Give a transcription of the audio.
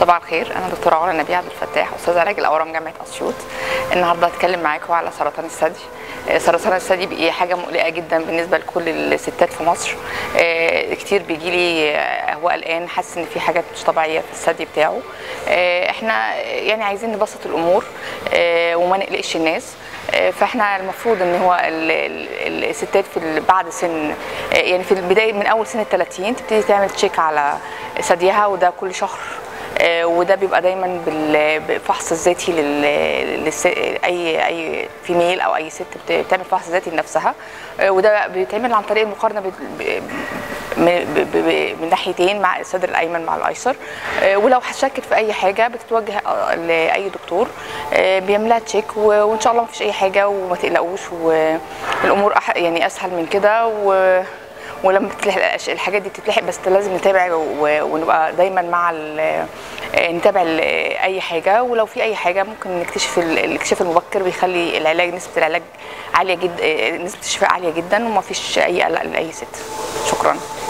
صباح الخير انا دكتوره علا نبيه عبد الفتاح استاذ علاج الاورام جامعه اسيوط النهارده هتكلم معاكم على سرطان الثدي آه، سرطان الثدي بقي حاجه مقلقه جدا بالنسبه لكل الستات في مصر آه، كتير بيجي لي آه، هو قلقان حاسس ان في حاجات مش طبيعيه في الثدي بتاعه آه، احنا يعني عايزين نبسط الامور آه، وما نقلقش الناس آه، فاحنا المفروض ان هو ال- ال- الستات في ال- بعد سن آه، يعني في البدايه من اول سن ال 30 تبتدي تعمل تشيك على ثديها وده كل شهر آه، وده بيبقى دايما بال- بالفحص الذاتي لل للس- اي اي فيميل او اي ست بت- بتعمل فحص ذاتي لنفسها آه، وده بيتعمل عن طريق المقارنه ب- ب- م- ب- ب- من ناحيتين مع الصدر الايمن مع الايسر آه، ولو شكت في اي حاجه بتتوجه آه، لاي دكتور آه، بيعمل لها تشيك و- وان شاء الله مفيش اي حاجه وما تقلقوش والامور أح- يعني اسهل من كده و ولما بتلحق الأش- الحاجات دي بتتلحق بس لازم نتابع و- ونبقى دايما مع ال- نتابع ال- اي حاجه ولو في اي حاجه ممكن نكتشف ال- الاكتشاف المبكر بيخلي العلاج نسبه العلاج عاليه جدا نسبه الشفاء عاليه جدا وما فيش اي قلق لاي ست شكرا